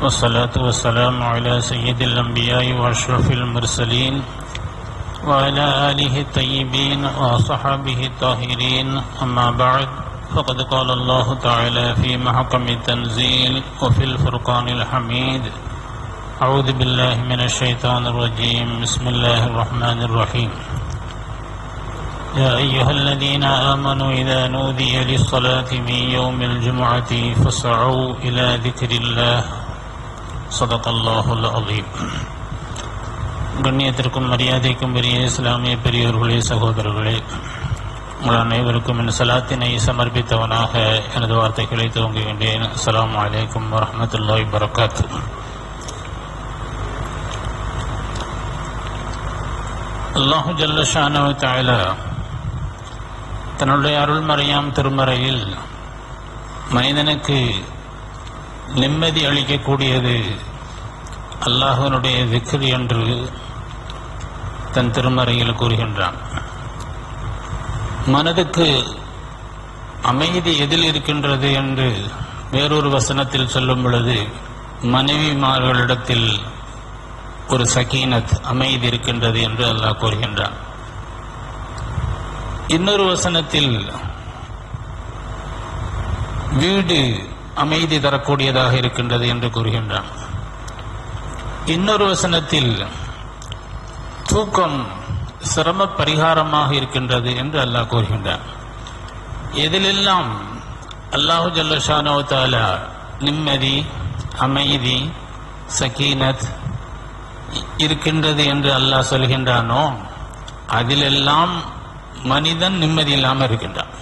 والصلاة والسلام على سيد الأنبياء وأشرف المرسلين وعلى آله الطيبين وصحبه الطاهرين أما بعد فقد قال الله تعالى في محكم التنزيل وفي الفرقان الحميد أعوذ بالله من الشيطان الرجيم بسم الله الرحمن الرحيم يا أيها الذين آمنوا إذا نودي للصلاة من يوم الجمعة فاسعوا إلى ذكر الله صدق الله العظيم கண்ணியத்திற்கும் மரியாதைக்கும் பெரிய இஸ்லாமிய பெரியோர்களே சகோதரர்களே உங்கள் அனைவருக்கும் என் சலாத்தினை சமர்ப்பித்தவனாக எனது வார்த்தைகளை துவங்குகின்றேன் அஸ்ஸலாமு அலைக்கும் வரஹ்மத்துல்லாஹி வரகாத்து அல்லாஹு ஜல்லஷானவ தாயலா தன்னுடைய அருள்மறையாம் திருமறையில் மனிதனுக்கு நிம்மதி அளிக்கக்கூடியது அல்லாஹனுடைய திக்ர் என்று தன் திருமறையில் கூறுகின்றான் மனதுக்கு அமைதி எதில் இருக்கின்றது என்று வேறொரு வசனத்தில் சொல்லும் பொழுது மனைவிமார்களிடத்தில் ஒரு சகீனத் அமைதி இருக்கின்றது என்று அல்லாஹ் கூறுகின்றான் இன்னொரு வசனத்தில் வீடு அமைதி தரக்கூடியதாக இருக்கின்றது என்று கூறுகின்றான் இன்னொரு வசனத்தில் தூக்கம் சிரம பரிகாரமாக இருக்கின்றது என்று அல்லாஹ் கூறுகின்றான் எதிலெல்லாம் அல்லாஹு ஜல்லஷானோ தாலா நிம்மதி அமைதி சகீனத் இருக்கின்றது என்று அல்லாஹ் சொல்கின்றானோ அதிலெல்லாம் மனிதன் நிம்மதி இல்லாமல் இருக்கின்றான்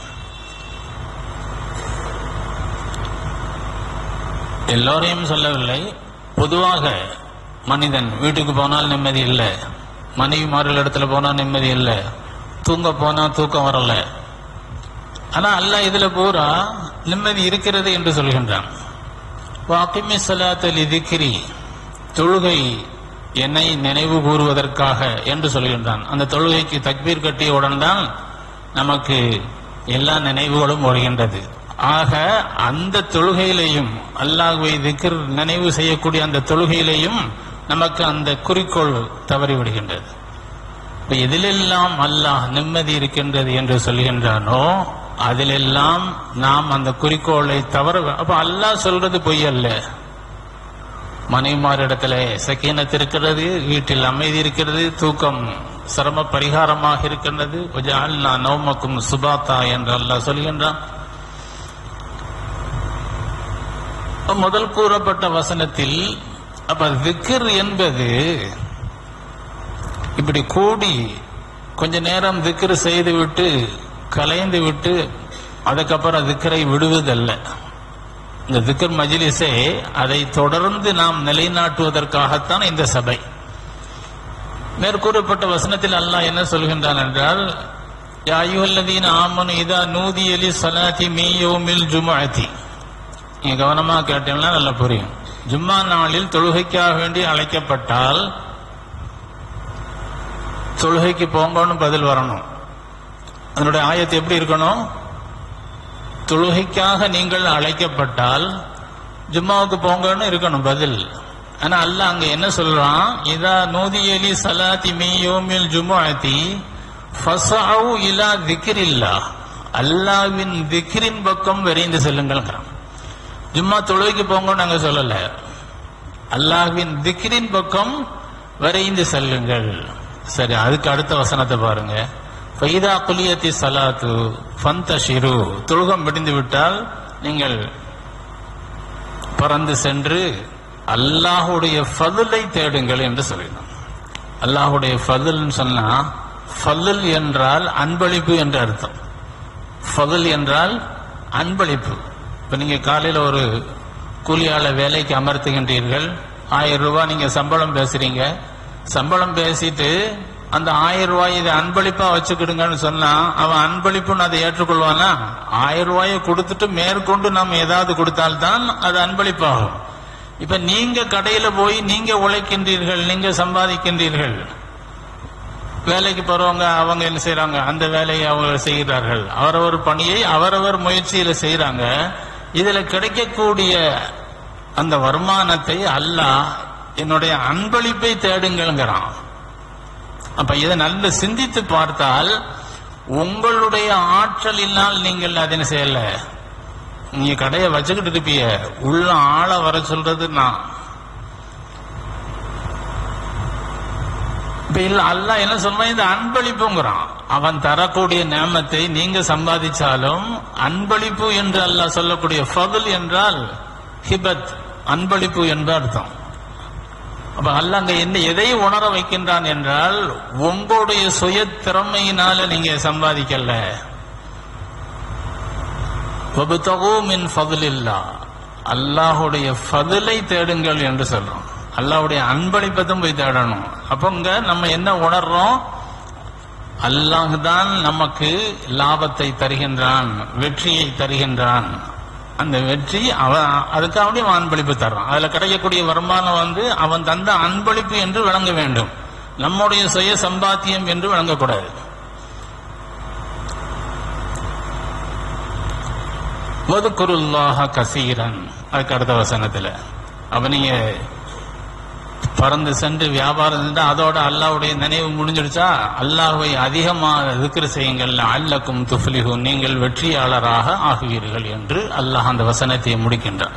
எல்லோரையும் சொல்லவில்லை பொதுவாக மனிதன் வீட்டுக்கு போனால் நிம்மதி இல்லை மனைவிமார்கள் இடத்துல போனால் நிம்மதி இல்லை தூங்க போனா தூக்கம் வரல ஆனா அல்லாஹ் இதுல பூரா நிம்மதி இருக்கிறது என்று சொல்கின்றான் வாக்கிமி சலாத்தலி திக்ரி தொழுகை என்னை நினைவு கூறுவதற்காக என்று சொல்கின்றான் அந்த தொழுகைக்கு தக்பீர் கட்டியவுடன் தான் நமக்கு எல்லா நினைவுகளும் வருகின்றது ஆக அந்த தொழுகையிலையும் அல்லாஹுவை திக்ர் நினைவு செய்யக்கூடிய அந்த தொழுகையிலையும் நமக்கு அந்த குறிக்கோள் தவறிவிடுகின்றது இப்ப எதிலெல்லாம் அல்லாஹ் நிம்மதி இருக்கின்றது என்று சொல்கின்றானோ அதிலெல்லாம் நாம் அந்த குறிக்கோளை தவற அப்ப அல்லாஹ் சொல்றது பொய் அல்ல மனைவிமாரிடத்துல சக்கீனத் இருக்கிறது வீட்டில் அமைதி இருக்கிறது தூக்கம் சிரம பரிகாரமாக இருக்கின்றது நான் நோமக்கும் சுபாத்தா என்று அல்லாஹ் சொல்கின்றான் முதல் கூறப்பட்ட வசனத்தில் அப்ப திக்ர் என்பது இப்படி கூடி கொஞ்ச நேரம் திக்ர் செய்து விட்டு கலைந்து விட்டு அதுக்கப்புறம் திக்கரை விடுவதல்ல இந்த திக்கர் மஜிலிஸே அதை தொடர்ந்து நாம் நிலைநாட்டுவதற்காகத்தான் இந்த சபை மேற்கூறப்பட்ட வசனத்தில் அல்லாஹ் என்ன சொல்கின்றான் என்றால் யாயுல்லதீன் ஆமனு இதா நூதி அலி சலாத்தி மீயோமில் ஜுமாத்தி நீங்க கவனமா கேட்டீங்கன்னா நல்லா புரியும் ஜும்மா நாளில் தொழுகைக்காக வேண்டி அழைக்கப்பட்டால் தொழுகைக்கு போங்கன்னு பதில் வரணும் அதனுடைய ஆயத்து எப்படி இருக்கணும் தொழுகைக்காக நீங்கள் அழைக்கப்பட்டால் ஜும்மாவுக்கு போங்கன்னு இருக்கணும் பதில் ஆனா அல்ல அங்க என்ன சொல்றான் இதா நூதியலி சலாத்தி மீயோமில் ஜுமாத்தி ஃபசாவு இலா திக்ரில்லா அல்லாவின் திக்ரின் பக்கம் விரைந்து செல்லுங்கள்ங்கிறான் ஜும்மா தொழுகைக்கு போங்கன்னு நாங்க சொல்லல அல்லாஹ்வின் திக்ரின் பக்கம் விரைந்து செல்லுங்கள் சரி அதுக்கு அடுத்த வசனத்தை பாருங்க ஃபைதா குலியத்தி சலாத்து ஃபந்த ஷிரு தொழுகம் முடிந்து விட்டால் நீங்கள் பறந்து சென்று அல்லாஹுடைய ஃபதுலை தேடுங்கள் என்று சொல்லினான் அல்லாஹுடைய ஃபதுல் சொன்னா ஃபதுல் என்றால் அன்பளிப்பு என்று அர்த்தம் ஃபதுல் என்றால் அன்பளிப்பு இப்ப நீங்க காலையில ஒரு கூலியாள வேலைக்கு அமர்த்துகின்றீர்கள் ஆயிரம் ரூபாய் நீங்க சம்பளம் பேசுறீங்க சம்பளம் பேசிட்டு அந்த ஆயிரம் ரூபாய் இதை அன்பளிப்பா வச்சுக்கிடுங்கன்னு சொன்னா அவன் அன்பளிப்புன்னு அதை ஏற்றுக்கொள்வானா ஆயிரம் ரூபாயை கொடுத்துட்டு மேற்கொண்டு நம்ம ஏதாவது கொடுத்தால்தான் அது அன்பளிப்பாகும் இப்ப நீங்க கடையில போய் நீங்க உழைக்கின்றீர்கள் நீங்க சம்பாதிக்கின்றீர்கள் வேலைக்கு போறவங்க அவங்க என்ன செய்யறாங்க அந்த வேலையை அவங்க செய்கிறார்கள் அவரவர் பணியை அவரவர் முயற்சியில செய்யறாங்க இதுல கிடைக்கக்கூடிய அந்த வருமானத்தை அல்லாஹ் என்னுடைய அன்பளிப்பை தேடுங்கள்ங்கிறான் அப்ப இதை நல்ல சிந்தித்து பார்த்தால் உங்களுடைய ஆற்றலினால் நீங்கள் அதனை செய்யல நீங்க கடையை வச்சுக்கிட்டு இருப்பீங்க உள்ள ஆள வர சொல்றது நான் இப்ப இல்ல அல்லாஹ் என்ன சொல்றான் இந்த அன்பளிப்புங்கிறான் அவன் தரக்கூடிய நேமத்தை நீங்க சம்பாதிச்சாலும் அன்பளிப்பு என்று அல்லாஹ் சொல்லக்கூடிய ஃபதுல் என்றால் ஹிபத் அன்பளிப்பு என்று அர்த்தம் அப்ப அல்லாஹ் அங்க என்ன எதை உணர வைக்கின்றான் என்றால் உங்களுடைய சுய திறமையினால நீங்க சம்பாதிக்கல வபுதகு மின் ஃபதுலில்லா அல்லாஹுடைய ஃபதுலை தேடுங்கள் என்று சொல்றோம் அல்லாஹ்வுடைய அன்பளிப்பதும் போய் தேடணும் அப்போ இங்க நம்ம என்ன உணர்றோம் அல்லாஹ் தான் நமக்கு லாபத்தை தருகின்றான் வெற்றியை தருகின்றான் அந்த வெற்றி அவன் அதுக்காக அவன் அன்பளிப்பு தர்றான் அதுல கிடைக்கக்கூடிய வருமானம் வந்து அவன் தந்த அன்பளிப்பு என்று விளங்க வேண்டும் நம்முடைய சுய சம்பாத்தியம் என்று விளங்கக்கூடாது வதுக்குருல்லாஹ கசீரன் அதுக்கு அடுத்த வசனத்துல அப்ப நீங்க பறந்து சென்று வியாபாரம் செஞ்சா அதோட அல்லாஹ்வுடைய நினைவு முடிஞ்சிடுச்சா அல்லாஹ்வை அதிகமாக திக்ர் செய்யுங்கள் அல்லக்கும் துஃப்லிஹு நீங்கள் வெற்றியாளராக ஆகுவீர்கள் என்று அல்லாஹ் அந்த வசனத்தை முடிக்கின்றார்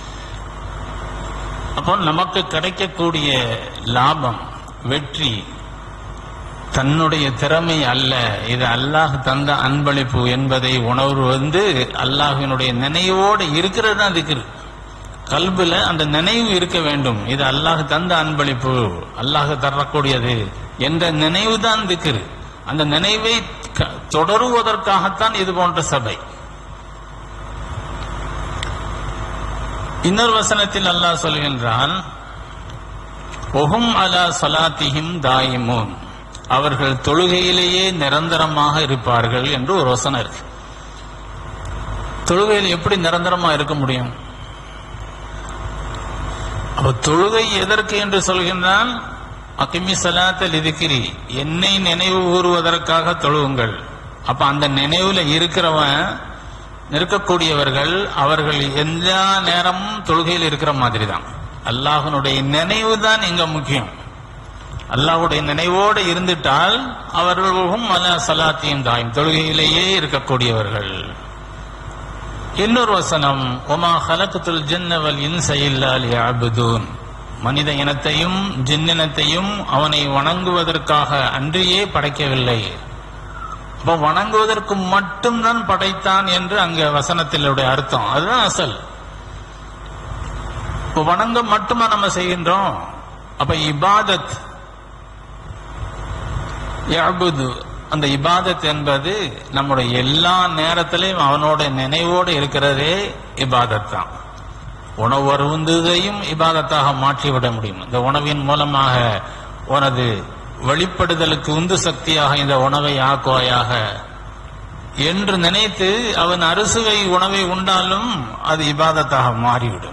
அப்போ நமக்கு கிடைக்கக்கூடிய லாபம் வெற்றி தன்னுடைய திறமை அல்ல இது அல்லாஹ் தந்த அன்பளிப்பு என்பதை உணர்வு வந்து அல்லாஹினுடைய நினைவோடு இருக்கிறது தான் திக்ரு கல்புல அந்த நினைவு இருக்க வேண்டும் இது அல்லாஹ் தந்த அன்பளிப்பு அல்லாஹ் தரக்கூடியது என்ற நினைவு தான் திக்ரு அந்த நினைவை க- தொடருவதற்காகத்தான் இது போன்ற சபை இன்னொரு வசனத்தில் அல்லாஹ் சொல்கின்றான் ஒஹும் அலா சலாத்திஹிம் தாயிமூன் அவர்கள் தொழுகையிலேயே நிரந்தரமாக இருப்பார்கள் என்று ஒரு வசனம் இருக்கு தொழுகையில் எப்படி நிரந்தரமா இருக்க முடியும் அப்ப தொழுகை எதற்கு என்று சொல்கின்றான் அகிமி சலாத்தல் இதுக்கிரி என்னை நினைவு கூறுவதற்காக தொழுவுங்கள் அப்ப அந்த நினைவுல இருக்கிறவன் இருக்கக்கூடியவர்கள் அவர்கள் எல்லா நேரமும் தொழுகையில் இருக்கிற மாதிரி தான் அல்லாஹனுடைய நினைவு தான் இங்க முக்கியம் அல்லாஹ்வுடைய நினைவோடு இருந்துட்டால் அவர்களும் அலா சலாத்தியும் தாயும் தொழுகையிலேயே இருக்கக்கூடியவர்கள் இன்னொரு வசனம் ஒமா ஹலக்கத்துல் ஜின்னவல் இன்ச இல்லா லியஅபுதூன் மனித இனத்தையும் ஜின்னினத்தையும் அவனை வணங்குவதற்காக அன்றியே படைக்கவில்லை அப்ப வணங்குவதற்கு மட்டும்தான் படைத்தான் என்று அங்க வசனத்தினுடைய அர்த்தம் அதுதான் அசல் இப்ப வணங்க மட்டுமா நம்ம செய்கின்றோம் அப்ப இபாதத் யஅபுது அந்த இபாதத் என்பது நம்முடைய எல்லா நேரத்திலையும் அவனோட நினைவோடு இருக்கிறதே இபாதத் தான் உணவு அருந்துவதையும் இபாதத்தாக மாற்றிவிட முடியும் இந்த உணவின் மூலமாக உனது வெளிப்படுதலுக்கு உந்து சக்தியாக இந்த உணவை ஆக்குவாயாக என்று நினைத்து அவன் அறுசுவை உணவை உண்டாலும் அது இபாதத்தாக மாறிவிடும்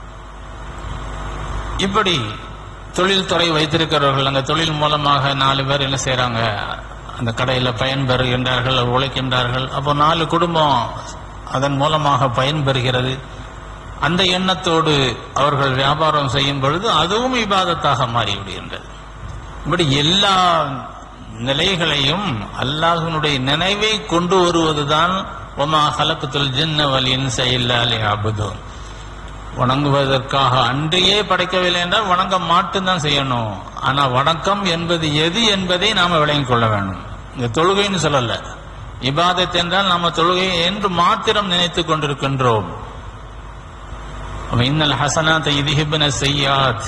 இப்படி தொழில்துறை வைத்திருக்கிறவர்கள் அந்த தொழில் மூலமாக நாலு பேர் என்ன செய்றாங்க அந்த கடையில் பயன்பெறுகின்றார்கள் உழைக்கின்றார்கள் அப்போ நாலு குடும்பம் அதன் மூலமாக பயன்பெறுகிறது அந்த எண்ணத்தோடு அவர்கள் வியாபாரம் செய்யும் பொழுது அதுவும் இபாதத்தாக மாறிவிடுகின்றது இப்படி எல்லா நிலைகளையும் அல்லாஹினுடைய நினைவை கொண்டு வருவதுதான் ஒமா ஹலக்கத்துல் ஜின்ன வல் இன்ச இல்லா லியஅபுதூன் வணங்குவதற்காக அன்றையே படைக்கவில்லை என்றால் வணங்க மட்டும்தான் செய்யணும் ஆனா வணக்கம் என்பது எது என்பதை நாம விளங்கிக் கொள்ள வேண்டும் இந்த தொழுகைன்னு சொல்லல இபாதத் என்றால் நாம தொழுகை என்று மாத்திரம் நினைத்துக் கொண்டிருக்கின்றோம் அப்ப இன்னல் ஹசனாத் இதுஹிபன செய்யாத்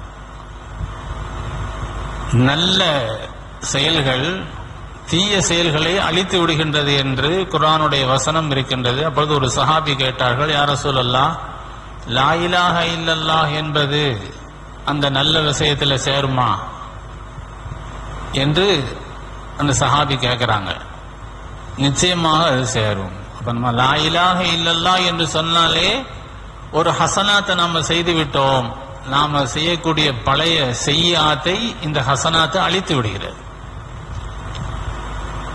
நல்ல செயல்கள் தீய செயல்களை அழித்து விடுகின்றது என்று குர்ஆனுடைய வசனம் இருக்கின்றது அப்பொழுது ஒரு சஹாபி கேட்டார்கள் யார சொல்லலாம் லா இலாஹ இல்லல்லாஹ் என்பது அந்த நல்ல விஷயத்துல சேருமா என்று அந்த சஹாபி கேட்கிறாங்க நிச்சயமாக அது சேரும் அப்ப நம்ம லா இலாஹ இல்லல்லாஹ் என்று சொன்னாலே ஒரு ஹசனாத்தை நாம செய்து விட்டோம் நாம செய்யக்கூடிய பழைய செய்யாத்தை இந்த ஹசனாத்தை அழித்து விடுகிறது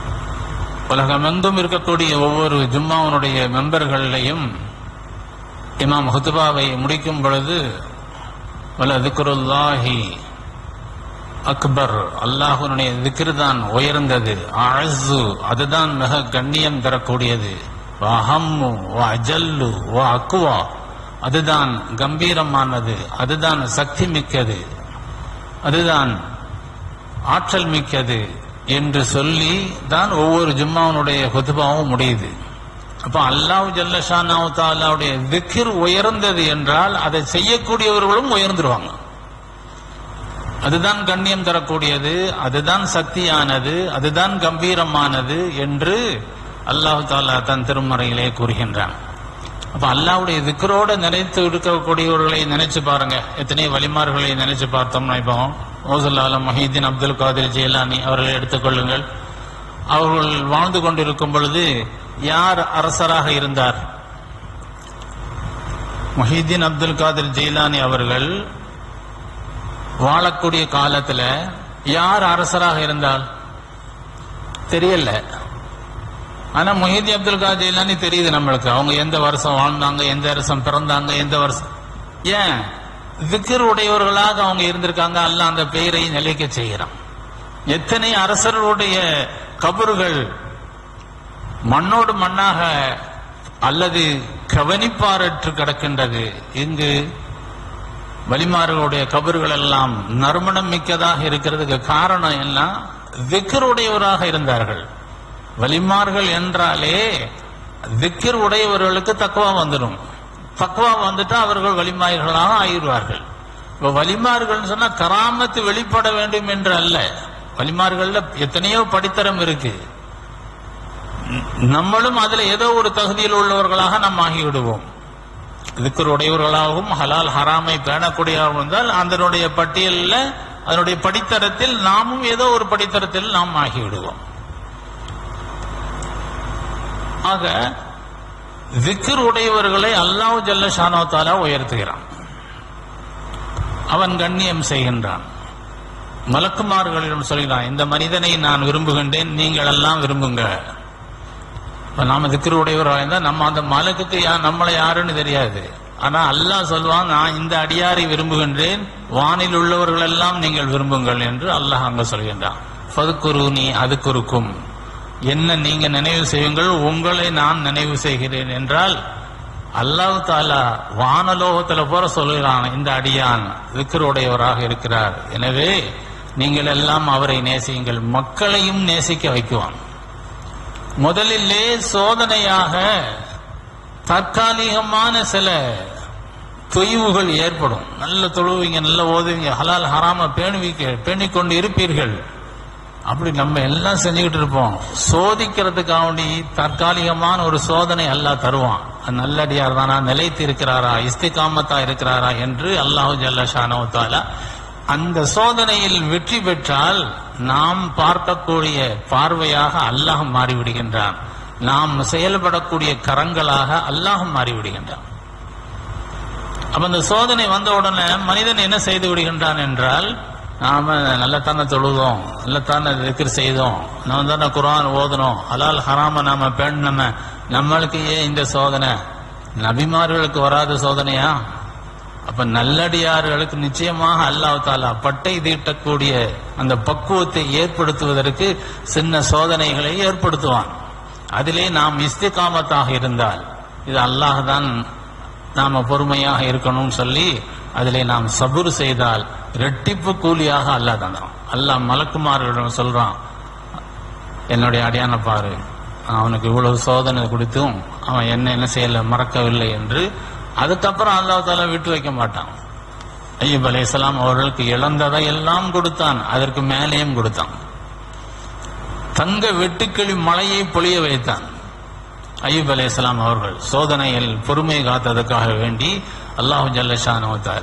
உலகமெங்கும் இருக்கக்கூடிய ஒவ்வொரு ஜும்மாவனுடைய மெம்பர்களையும் இமாம் ஹுத்துபாவை முடிக்கும் பொழுது வல திக்ருல்லாஹி அக்பர் அல்லாஹுனுடைய திக்ர் தான் உயர்ந்தது அழசு அதுதான் மிக கண்ணியம் தரக்கூடியது அஹம்மு அஜல்லு அக்குவா அதுதான் கம்பீரமானது அதுதான் சக்தி மிக்கது அதுதான் ஆற்றல் மிக்கது என்று சொல்லி தான் ஒவ்வொரு ஜும்மாவுடைய குத்துபாவும் முடியுது அப்ப அல்லாஹ் ஜல்லஷானாவு தாலாவுடைய திக்ர் உயர்ந்தது என்றால் அதை செய்யக்கூடியவர்களும் உயர்ந்துருவாங்க அதுதான் கண்ணியம் தரக்கூடியது அதுதான் சக்தியானது அதுதான் கம்பீரமானது என்று அல்லாஹு தாலா தன் திருமறையிலே கூறுகின்றான் அப்ப அல்லாவுடைய திக்கரோட நினைத்து இருக்கக்கூடியவர்களை நினைச்சு பாருங்க எத்தனை வலிமார்களை நினைச்சு பார்த்தோம்னா இப்போ ஓசுல்லாலம் மஹீதீன் அப்துல் காதிர் ஜெயலானி அவர்களை எடுத்துக்கொள்ளுங்கள் அவர்கள் வாழ்ந்து கொண்டிருக்கும் பொழுது யார் அரசராக இருந்தார் மஹீதீன் அப்துல் காதிர் ஜெயிலானி அவர்கள் வாழக்கூடிய காலத்துல யார் அரசராக இருந்தால் தெரியல ஆனா மொஹிதி அப்துல் காதர் ஜெயிலானி தெரியுது நம்மளுக்கு அவங்க எந்த வருஷம் வாழ்ந்தாங்க எந்த வருஷம் பிறந்தாங்க எந்த வருஷம் ஏன் திக்கர் உடையவர்களாக அவங்க இருந்திருக்காங்க அல்ல அந்த பெயரை நிலைக்க செய்கிறான் எத்தனை அரசர்களுடைய கபறுகள் மண்ணோடு மண்ணாக அல்லது கவனிப்பாரற்று கிடக்கின்றது இங்கு வலிமார்களுடைய கபறுகள் எல்லாம் நறுமணம் மிக்கதாக இருக்கிறதுக்கு காரணம் எல்லாம் திக்கருடையவராக இருந்தார்கள் வலிமார்கள் என்றாலே திக்கர் உடையவர்களுக்கு தக்குவா வந்துடும் தக்குவா வந்துட்டா அவர்கள் வலிமார்களாக ஆயிடுவார்கள் இப்ப வலிமார்கள் சொன்னா கராமத்து வெளிப்பட வேண்டும் என்று அல்ல வலிமார்கள்ல எத்தனையோ படித்தரம் இருக்கு நம்மளும் அதுல ஏதோ ஒரு தகுதியில் உள்ளவர்களாக நாம் ஆகிவிடுவோம் திக்கர் உடையவர்களாகவும் ஹலால் ஹராமை பேணக்கூடியவர்கள் இருந்தால் அதனுடைய பட்டியலில் அதனுடைய படித்தரத்தில் நாமும் ஏதோ ஒரு படித்தரத்தில் நாம் ஆகிவிடுவோம் ஆக திக்கர் உடையவர்களை அல்லாஹ் ஜல்ல ஷானோத்தாலா உயர்த்துகிறான் அவன் கண்ணியம் செய்கின்றான் மலக்குமார்களிடம் சொல்கிறான் இந்த மனிதனை நான் விரும்புகின்றேன் நீங்கள் எல்லாம் விரும்புங்க இப்ப நாம திக்கர் உடையவராக இருந்தா நம்ம அந்த மலக்குக்கு யா நம்மளை யாருன்னு தெரியாது ஆனா அல்லாஹ் சொல்வான் நான் இந்த அடியாரை விரும்புகின்றேன் வானில் உள்ளவர்கள் எல்லாம் நீங்கள் விரும்புங்கள் என்று அல்லாஹ் அங்க சொல்கின்றான் ஃபதுக்குரு நீ அதுக்குருக்கும் என்ன நீங்க நினைவு செய்யுங்கள் உங்களை நான் நினைவு செய்கிறேன் என்றால் அல்லாஹ் தாலா வானலோகத்துல போற சொல்கிறான் இந்த அடியான் விக்கருடையவராக இருக்கிறார் எனவே நீங்கள் எல்லாம் அவரை நேசியுங்கள் மக்களையும் நேசிக்க வைக்குவான் முதலிலே சோதனையாக தற்காலிகமான சில தொய்வுகள் ஏற்படும் நல்ல தொழுவீங்க நல்ல ஓதுவீங்க ஹலால் ஹராம பேணுவீங்க பேணிக்கொண்டு இருப்பீர்கள் அப்படி நம்ம எல்லாம் செஞ்சுக்கிட்டு இருப்போம் சோதிக்கிறதுக்காக வேண்டி தற்காலிகமான ஒரு சோதனை அல்லாஹ் தருவான் அது நல்லடியார் தானா நிலைத்து இருக்கிறாரா இஸ்திகாமத்தா இருக்கிறாரா என்று அல்லாஹு ஜல்ல ஷானவத்தாலா அந்த சோதனையில் வெற்றி பெற்றால் நாம் பார்க்கக்கூடிய பார்வையாக அல்லாஹ் மாறிவிடுகின்றான் நாம் செயல்படக்கூடிய கரங்களாக அல்லாஹ் மாறிவிடுகின்றான் அப்ப அந்த சோதனை வந்த உடனே மனிதன் என்ன செய்து விடுகின்றான் என்றால் நாம நல்லத்தானே தொழுதோம் நல்லத்தானே திக்ர் செய்தோம் நம்ம தானே குரான் ஓதணும் ஹலால் ஹராம நாம பெண் நம்ம நம்மளுக்கு ஏன் இந்த சோதனை நபிமார்களுக்கு வராத சோதனையா அப்ப நல்லடியார்களுக்கு நிச்சயமாக அல்லாஹ் தாலா பட்டை தீட்டக்கூடிய அந்த பக்குவத்தை ஏற்படுத்துவதற்கு சின்ன சோதனைகளை ஏற்படுத்துவான் அதிலே நாம் இஸ்திகாமத்தாக இருந்தால் இது அல்லாஹ் தான் நாம பொறுமையாக இருக்கணும்னு சொல்லி அதிலே நாம் சபுர் செய்தால் ரெட்டிப்பு கூலியாக அல்லாஹ் தந்தான் அல்லாஹ் மலக்குமார்களிடம் சொல்றான் என்னுடைய அடியான பாரு அவனுக்கு இவ்வளவு சோதனை கொடுத்தும் அவன் என்ன என்ன செய்யல மறக்கவில்லை என்று அதுக்கப்புறம் அல்லாஹ் தாலா விட்டு வைக்க மாட்டான் ஐயப் அலையாம் அவர்களுக்கு இழந்ததை எல்லாம் கொடுத்தான் அதற்கு மேலேயும் கொடுத்தான் தங்க வெட்டுக்கிளி மலையை பொழிய வைத்தான் ஐயப் அலையாம் அவர்கள் சோதனையில் பொறுமை காத்ததுக்காக வேண்டி அல்லாஹு ஜல்லஷானவத்தால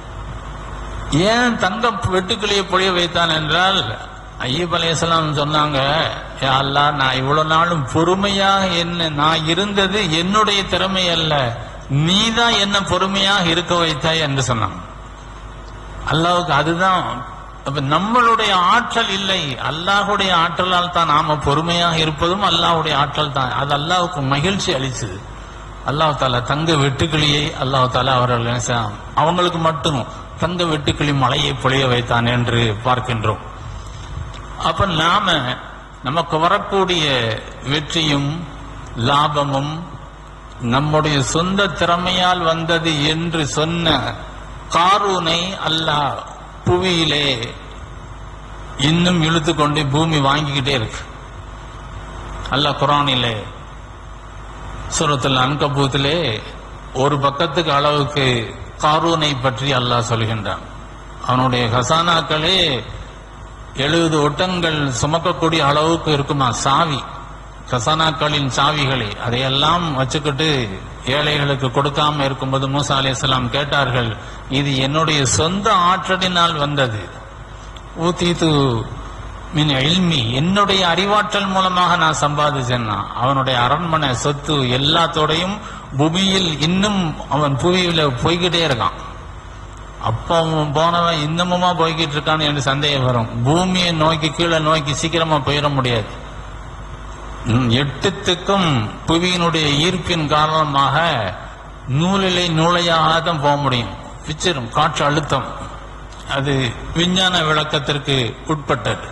ஏன் தங்க வெட்டுக்கிளியை பொழிய வைத்தான் என்றால் ஐயப் அலையாம் சொன்னாங்க "யா அல்லாஹ் நான் இவ்வளவு நாளும் பொறுமையாக என்ன நான் இருந்தது என்னுடைய திறமை அல்ல நீதான் என்ன பொறுமையாக இருக்க வைத்தாய் என்று சொன்னான் அல்லாவுக்கு அதுதான் அப்ப நம்மளுடைய ஆற்றல் இல்லை அல்லாஹுடைய ஆற்றலால் தான் நாம பொறுமையாக இருப்பதும் அல்லாஹ்வுடைய ஆற்றல் தான் அது அல்லாஹ்வுக்கு மகிழ்ச்சி அளிச்சது அல்லாஹ் தாலா தங்க வெட்டுக்கிளியை அல்லாஹ் தாலா அவர்கள் என்ன செய்தான்? அவங்களுக்கு மட்டும் தங்க வெட்டுக்கிளி மலையை பொழிய வைத்தான் என்று பார்க்கின்றோம் அப்ப நாம நமக்கு வரக்கூடிய வெற்றியும் லாபமும் நம்முடைய சொந்த திறமையால் வந்தது என்று சொன்ன காரூனை அல்லாஹ் புவியிலே இன்னும் இழுத்து கொண்டு பூமி வாங்கிக்கிட்டே இருக்கு அல்லாஹ் குரானிலே சூரத்தில் அன்கபூத்திலே ஒரு பக்கத்துக்கு அளவுக்கு காரூனை பற்றி அல்லாஹ் சொல்கின்றான் அவனுடைய ஹசானாக்களே எழுபது ஒட்டங்கள் சுமக்கக்கூடிய அளவுக்கு இருக்குமா சாவி கசானாக்களின் சாவிகளை அதையெல்லாம் வச்சுக்கிட்டு ஏழைகளுக்கு கொடுக்காம இருக்கும்போது மூசா அலைஹிஸ்ஸலாம் கேட்டார்கள் இது என்னுடைய சொந்த ஆற்றலினால் வந்தது ஊத்தீத்து மின் இல்மி என்னுடைய அறிவாற்றல் மூலமாக நான் சம்பாதிச்சேன்னா அவனுடைய அரண்மனை சொத்து எல்லாத்தோடையும் பூமியில் இன்னும் அவன் புவியில போய்கிட்டே இருக்கான் அப்போ அவன் போனவன் இன்னமுமா போய்கிட்டு இருக்கான்னு என்று சந்தேகம் வரும் பூமியை நோக்கி கீழே நோக்கி சீக்கிரமா போயிட முடியாது ம், எட்டுத்துக்கும் புவியினுடைய ஈர்ப்பின் காரணமாக நூலிலே நூலையாக தான் போக முடியும் பிச்சிரும் காற்று அழுத்தம் அது விஞ்ஞான விளக்கத்திற்கு உட்பட்டது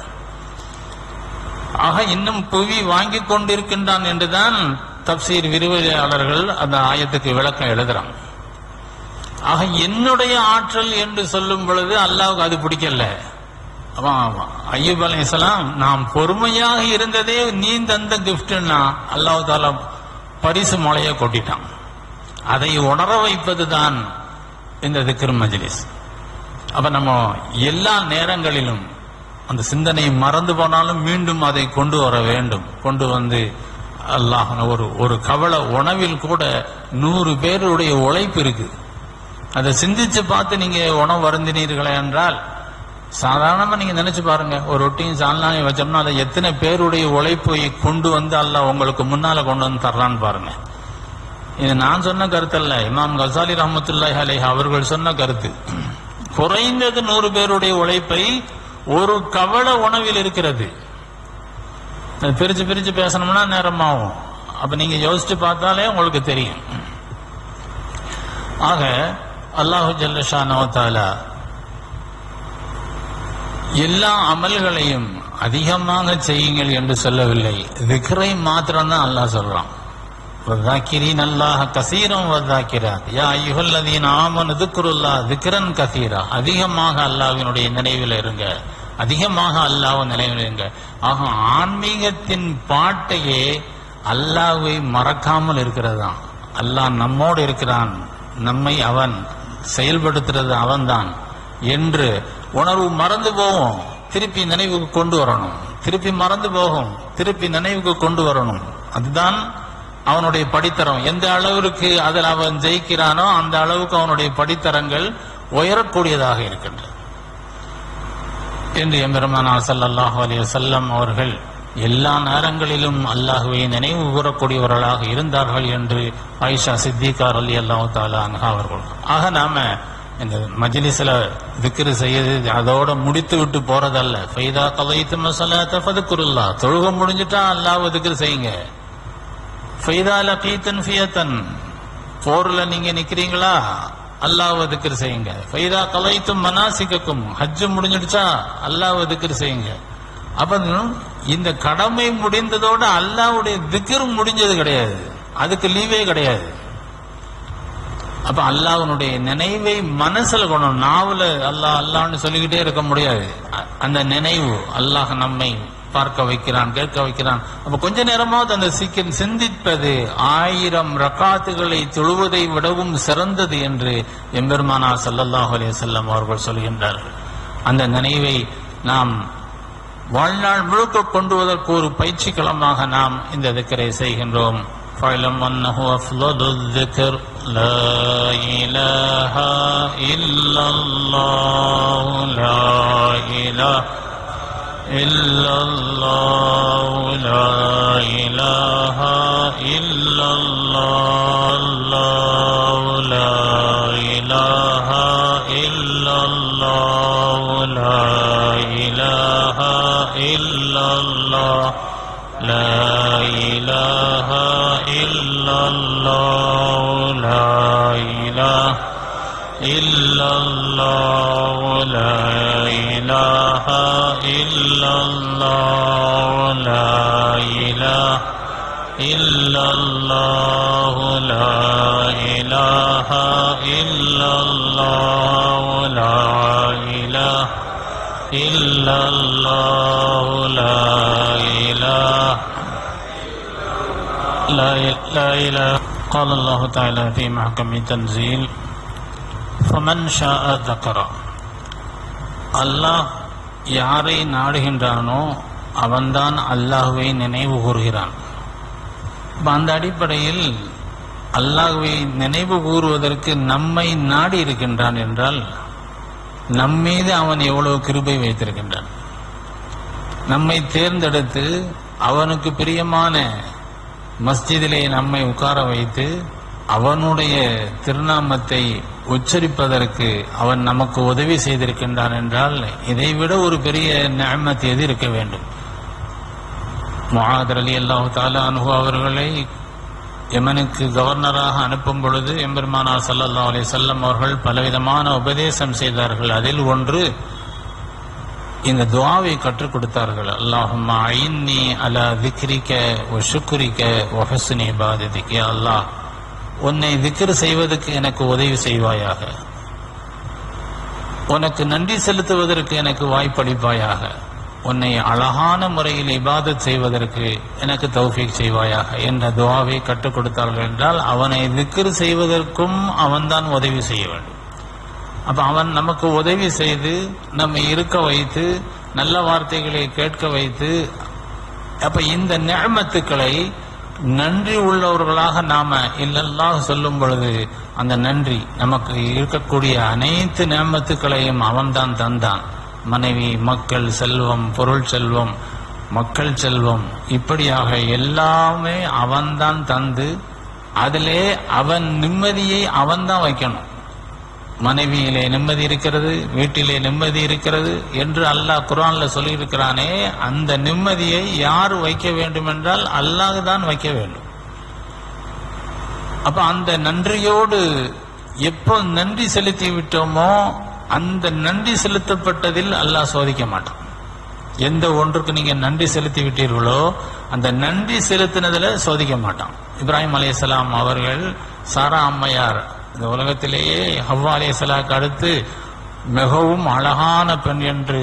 ஆக இன்னும் புவி வாங்கி கொண்டிருக்கின்றான் என்றுதான் தப்சீர் விரிவுரையாளர்கள் அந்த ஆயத்துக்கு விளக்கம் எழுதுறாங்க ஆக என்னுடைய ஆற்றல் என்று சொல்லும் பொழுது அல்லாவுக்கு அது பிடிக்கல அவன் ஐயூப் அலைஹிஸ்ஸலாம் நாம் பொறுமையாக இருந்ததே நீ தந்த கிஃப்ட்னா அல்லாஹ் தாலா பரிசு மழைய கொட்டிட்டான் அதை உணர வைப்பதுதான் இந்த திக்ர் மஜ்லிஸ் அப்ப நம்ம எல்லா நேரங்களிலும் அந்த சிந்தனை மறந்து போனாலும் மீண்டும் அதை கொண்டு வர வேண்டும் கொண்டு வந்து அல்லாஹ் ஒரு ஒரு கவல உணவில் கூட நூறு பேருடைய உழைப்பு இருக்கு அதை சிந்திச்சு பார்த்து நீங்க உணவு வருந்தினீர்களே என்றால் சாதாரணமா நீங்க நினைச்சு பாருங்க ஒரு ரொட்டியும் சால்னாலையும் வச்சோம்னா அதை எத்தனை பேருடைய உழைப்பை கொண்டு வந்து அல்லாஹ் உங்களுக்கு முன்னால கொண்டு வந்து தர்றான்னு பாருங்க இது நான் சொன்ன கருத்து அல்ல இமாம் கசாலி ரஹமத்துல்லாஹி அலைஹி அவர்கள் சொன்ன கருத்து குறைந்தது நூறு பேருடைய உழைப்பை ஒரு கவல உணவில் இருக்கிறது அது பிரிச்சு பிரிச்சு பேசணும்னா நேரமாகும் அப்ப நீங்க யோசிச்சு பார்த்தாலே உங்களுக்கு தெரியும் ஆக அல்லாஹு ஜல்லஷா நவத்தாலா எல்லா அமல்களையும் அதிகமாக செய்யுங்கள் என்று சொல்லவில்லை திக்ரை மாத்திரம்தான் அல்லாஹ் சொல்றான் வதாக்கிரீன் அல்லாஹ் கசீரம் வதாக்கிராத் யா ஐயுஹல்லதீன் ஆமனு திக்ருல்லா திக்ரன் கசீரா அதிகமாக அல்லாஹ்வினுடைய நினைவில் இருங்க அதிகமாக அல்லாஹ் நினைவில் இருங்க ஆக ஆன்மீகத்தின் பாட்டையே அல்லாஹ்வை மறக்காமல் இருக்கிறது அல்லாஹ் நம்மோடு இருக்கிறான் நம்மை அவன் செயல்படுத்துறது அவன்தான் என்று உணர்வு மறந்து போகும் திருப்பி நினைவுக்கு கொண்டு வரணும் திருப்பி மறந்து போகும் திருப்பி நினைவுக்கு கொண்டு வரணும் அதுதான் அவனுடைய படித்தரம் எந்த அளவிற்கு அதில் அவன் ஜெயிக்கிறானோ அந்த அளவுக்கு அவனுடைய படித்தரங்கள் உயரக்கூடியதாக இருக்கின்றது என்று எம்பெருமானா ஸல்லல்லாஹு அலைஹி வஸல்லம் அவர்கள் எல்லா நேரங்களிலும் அல்லாஹுவை நினைவு கூறக்கூடியவர்களாக இருந்தார்கள் என்று ஆயிஷா சித்திகா அலி அல்லாஹு தாலா அன்ஹா அவர்கள் ஆக நாம இந்த மஜ்லிஸ்ல திக்ரு செய்யறது அதோட முடித்து விட்டு போறதல்ல ஃபைதா கலைத்து மசலாத்த ஃபதுக்குருல்லா தொழுக முடிஞ்சிட்டா அல்லாஹ் திக்ரு செய்யுங்க ஃபைதா லகீத்தன் ஃபியத்தன் போர்ல நீங்க நிக்கிறீங்களா அல்லாஹ் திக்ரு செய்யுங்க ஃபைதா கலைத்தும் மனாசிக்கக்கும் ஹஜ்ஜு முடிஞ்சிடுச்சா அல்லாஹ் திக்ரு செய்யுங்க அப்ப இந்த கடமை முடிந்ததோட அல்லாஹ்வுடைய திக்ர் முடிஞ்சது கிடையாது அதுக்கு லீவே கிடையாது அப்ப அல்லாஹ்வுடைய நினைவை மனசுல கொண்டு நாவல அல்லாஹ் அல்லாஹ்னு சொல்லிக்கிட்டே இருக்க முடியாது அ- அந்த நினைவு அல்லாஹ் நம்மை பார்க்க வைக்கிறான் கேட்க வைக்கிறான் அப்ப கொஞ்ச நேரமாவது அந்த சீக்கிரம் சிந்திப்பது ஆயிரம் ரக்காத்துகளை தொழுவதை விடவும் சிறந்தது என்று எம்பெருமானார் ஸல்லல்லாஹு அலைஹி வஸல்லம் அவர்கள் சொல்கின்றார்கள் அந்த நினைவை நாம் வாழ்நாள் முழுக்க கொண்டு வருவதற்கு ஒரு பயிற்சி களமாக நாம் இந்த திக்கரை செய்கின்றோம் فاعلم أنه أفضل الذكر لا إله إلا الله لا إله إلا الله لا إله إلا الله الله لا إله إلا الله لا إله إلا الله لا إله إلا الله إلا الله لا إله إلا الله لا إله إلا الله لا إله إلا الله لا إله إلا الله لا إله لا لا إله قال الله تعالى في محكم تنزيل فمن شاء ذكر அல்லாஹ் யாரை நாடுகின்றானோ அவன்தான் அல்லாஹுவை நினைவு கூறுகிறான் அப்ப அந்த அடிப்படையில் அல்லாஹுவை நினைவு கூறுவதற்கு நம்மை நாடி இருக்கின்றான் என்றால் நம்மீது அவன் எவ்வளவு கிருபை வைத்திருக்கின்றான் நம்மை தேர்ந்தெடுத்து அவனுக்கு பிரியமான மஸ்ஜிதிலே நம்மை உட்கார வைத்து அவனுடைய திருநாமத்தை உச்சரிப்பதற்கு அவன் நமக்கு உதவி செய்திருக்கின்றான் என்றால் இதைவிட ஒரு பெரிய நியமத் எது இருக்க வேண்டும் முஹாதர் அலி அல்லாஹு தாலா அனுகு அவர்களை யமனுக்கு கவர்னராக அனுப்பும் பொழுது எம்பெருமானார் சல்லல்லா அலி செல்லம் அவர்கள் பலவிதமான உபதேசம் செய்தார்கள் அதில் ஒன்று இந்த துவாவை கற்றுக் கொடுத்தார்கள் அல்லாஹும்மா ஐன்னி அலா திக்ரிக்க ஒ சுக்ரிக்க ஒ ஹஸ்னி இபாததிக்க அல்லாஹ் உன்னை திக்ர் செய்வதற்கு எனக்கு உதவி செய்வாயாக உனக்கு நன்றி செலுத்துவதற்கு எனக்கு வாய்ப்பளிப்பாயாக உன்னை அழகான முறையில் இபாதத் செய்வதற்கு எனக்கு தௌஃபீக் செய்வாயாக என்ற துவாவை கற்றுக் கொடுத்தார்கள் என்றால் அவனை திக்ர் செய்வதற்கும் அவன்தான் உதவி செய்ய வேண்டும் அப்ப அவன் நமக்கு உதவி செய்து நம்மை இருக்க வைத்து நல்ல வார்த்தைகளை கேட்க வைத்து அப்ப இந்த நியமத்துக்களை நன்றி உள்ளவர்களாக நாம இல்லல்லாஹ் சொல்லும் பொழுது அந்த நன்றி நமக்கு இருக்கக்கூடிய அனைத்து நியமத்துக்களையும் அவன்தான் தந்தான் மனைவி மக்கள் செல்வம் பொருள் செல்வம் மக்கள் செல்வம் இப்படியாக எல்லாமே அவன்தான் தந்து அதிலே அவன் நிம்மதியை அவன்தான் வைக்கணும் மனைவியிலே நிம்மதி இருக்கிறது வீட்டிலே நிம்மதி இருக்கிறது என்று அல்லாஹ் குரான்ல சொல்லியிருக்கிறானே அந்த நிம்மதியை யார் வைக்க வேண்டும் என்றால் அல்லாஹ் தான் வைக்க வேண்டும் அப்ப அந்த நன்றியோடு எப்போ நன்றி செலுத்தி விட்டோமோ அந்த நன்றி செலுத்தப்பட்டதில் அல்லாஹ் சோதிக்க மாட்டான் எந்த ஒன்றுக்கு நீங்க நன்றி செலுத்தி விட்டீர்களோ அந்த நன்றி செலுத்தினதுல சோதிக்க மாட்டான் இப்ராஹிம் அலையாம் அவர்கள் சாரா அம்மையார் இந்த உலகத்திலேயே ஹவ்வா அலையாக்கு அடுத்து மிகவும் அழகான பெண் என்று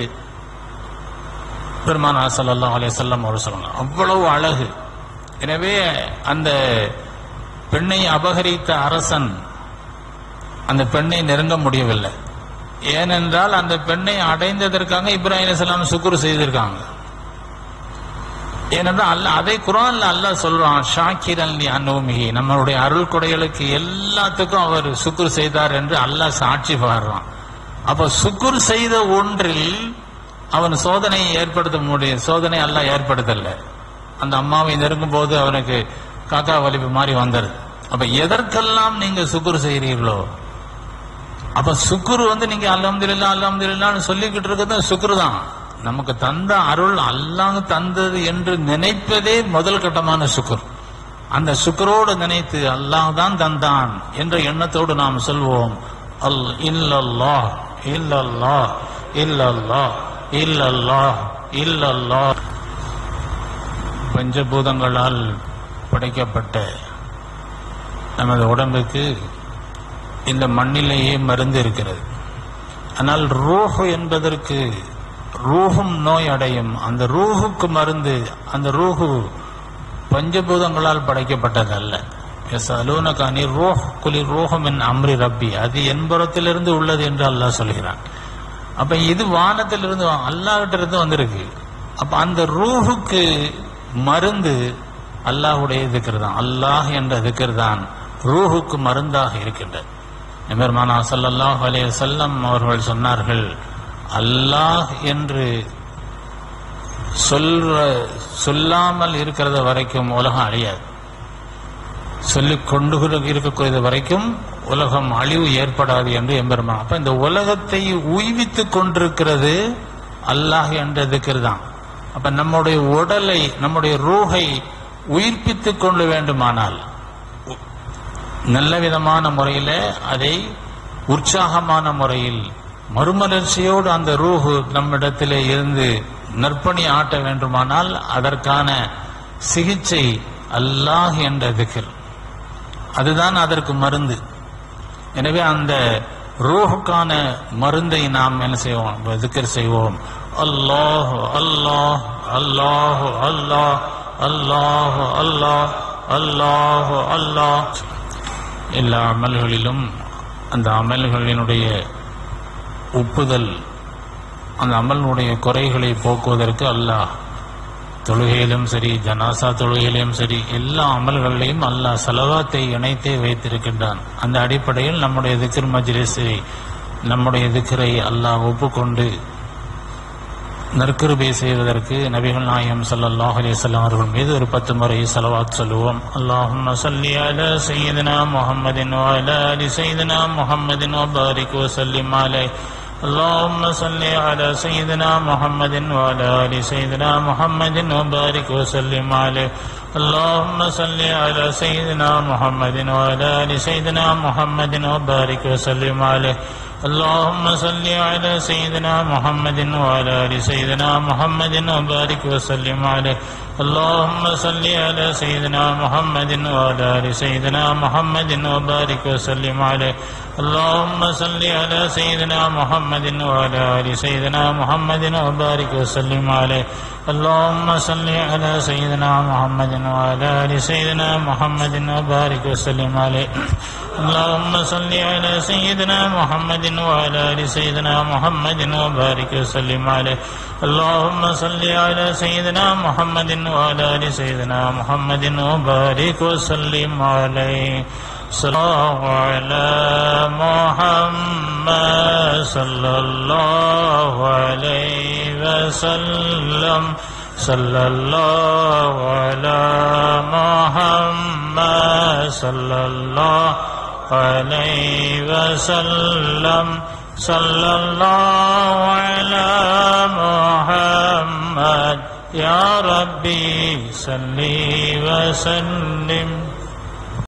பெருமானா சல்லா அலையம் அவர் சொல்லுங்க அவ்வளவு அழகு எனவே அந்த பெண்ணை அபகரித்த அரசன் அந்த பெண்ணை நெருங்க முடியவில்லை ஏனென்றால் அந்த பெண்ணை அடைந்ததற்காக இப்ராஹிம் அலையாம் சுக்குர் செய்திருக்காங்க ஏனென்றால் அல்ல அதை குரான்ல அல்லாஹ் சொல்றான் ஷாக்கிரன் அன்னோமிகி நம்மளுடைய அருள் கொடைகளுக்கு எல்லாத்துக்கும் அவர் சுக்குர் செய்தார் என்று அல்லாஹ் சாட்சி பாடுறான் அப்ப சுக்குர் செய்த ஒன்றில் அவன் சோதனையை ஏற்படுத்த முடியும் சோதனை அல்லாஹ் ஏற்படுத்தல அந்த அம்மாவை நெருங்கும் போது அவனுக்கு காக்கா வலிப்பு மாதிரி வந்தது அப்ப எதற்கெல்லாம் நீங்க சுக்குர் செய்கிறீர்களோ அப்ப சுக்குரு வந்து நீங்க அல்ஹம்துலில்லாஹ் அல்ஹம்துலில்லாஹ்னு சொல்லிக்கிட்டு இருக்கிறது சுக்குரு தான் நமக்கு தந்த அருள் அல்லாஹ் தந்தது என்று நினைப்பதே முதல் கட்டமான சுக்குர் அந்த சுக்கரோடு நினைத்து அல்லாஹ் தான் தந்தான் என்ற எண்ணத்தோடு நாம் சொல்வோம் அல் இல்லல்லாஹ் இல்லல்லாஹ் இல்லல்லாஹ் இல்லல்லாஹ் இல்லல்லாஹ் பஞ்சபூதங்களால் படைக்கப்பட்ட நமது உடம்புக்கு இந்த மண்ணிலேயே மருந்து இருக்கிறது ஆனால் ரூஹு என்பதற்கு ரூஹும் நோய் அடையும் அந்த ரூஹுக்கு மருந்து அந்த ரூஹு பஞ்சபூதங்களால் படைக்கப்பட்டதல்ல எஸ் அலூனகானி ரோஹ் குலி ரோஹமின் அம்ரி ரப்பி அது என்புறத்திலிருந்து உள்ளது என்று அல்லாஹ் சொல்கிறான் அப்ப இது வானத்திலிருந்து அல்லாஹ்கிட்ட இருந்து வந்திருக்கு அப்ப அந்த ரூஹுக்கு மருந்து அல்லாஹுடைய திக்கர் தான் அல்லாஹ் என்ற திக்கர் தான் ரூஹுக்கு மருந்தாக இருக்கின்றது நிமர்மானா சல்லல்லாஹ் அலைய செல்லம் அவர்கள் சொன்னார்கள் அல்லாஹ் என்று சொல்ற சொல்லாமல் இருக்கிறது வரைக்கும் உலகம் அழியாது சொல்லிக் கொண்டு இருக்கக்கூடியது வரைக்கும் உலகம் அழிவு ஏற்படாது என்று எம்பெருமான் அப்ப இந்த உலகத்தை உய்வித்துக் கொண்டிருக்கிறது அல்லாஹ் என்ற திக்கர் தான் அப்ப நம்முடைய உடலை நம்முடைய ரூஹை உயிர்ப்பித்துக் கொள்ள வேண்டுமானால் நல்ல விதமான முறையில் அதை உற்சாகமான முறையில் மறுமலர்ச்சியோடு அந்த ரூஹு நம்மிடத்திலே இருந்து நற்பணி ஆட்ட வேண்டுமானால் அதற்கான சிகிச்சை அல்லாஹ் என்ற திக்ர் அதுதான் அதற்கு மருந்து எனவே அந்த ரூஹுக்கான மருந்தை நாம் என்ன செய்வோம் திக்ர் செய்வோம் அல்லாஹ் அல்லாஹ் அல்லாஹ் அல்லாஹ் அல்லாஹ் அல்லாஹ் அல்லாஹ் அல்லாஹ் எல்லா அமல்களிலும் அந்த அமல்களினுடைய ஒப்புதல் அந்த அமலினுடைய குறைகளை போக்குவதற்கு அல்லாஹ் தொழுகையிலும் சரி ஜனாசா தொழுகையிலும் சரி எல்லா அமல்களிலையும் அல்லாஹ் செலவாத்தை இணைத்தே வைத்திருக்கின்றான் அந்த அடிப்படையில் நம்முடைய திக்ர் மஜ்லிஸை நம்முடைய திக்ரை அல்லாஹ் ஒப்புக்கொண்டு நற்கிருபை செய்வதற்கு நபிகள் நாயகம் ஸல்லல்லாஹு அலைஹி வஸல்லம் அவர்கள் மீது ஒரு பத்து முறை ஸலவாத் சொல்லுவோம் அல்லாஹும்ம ஸல்லி அலா சய்யிதினா முஹம்மதின் வ அலா ஆலி சய்யிதினா முஹம்மதின் வ பாரிக் வ சல்லிம் அலைஹி اللهم صل على سيدنا محمد وعلى ال سيدنا محمد وبارك وسلم عليه اللهم صل على سيدنا محمد وعلى ال سيدنا محمد وبارك وسلم عليه اللهم صل على سيدنا محمد وعلى ال سيدنا محمد وبارك وسلم عليه اللهم صل على سيدنا محمد وعلى ال سيدنا محمد وبارك وسلم عليه اللهم صل على سيدنا محمد وعلى ال سيدنا محمد وبارك وسلم عليه اللهم صل على سيدنا محمد وعلى ال سيدنا محمد وبارك وسلم عليه اللهم صل على سيدنا محمد وعلى ال سيدنا محمد وبارك وسلم عليه اللهم صل على سيدنا محمد وعلى ال سيدنا محمد وبارك وسلم عليه صلى الله على محمد صلى الله عليه وسلم صلى الله على محمد صلى الله عليه وسلم صلى الله على محمد يا ربي صل وسلم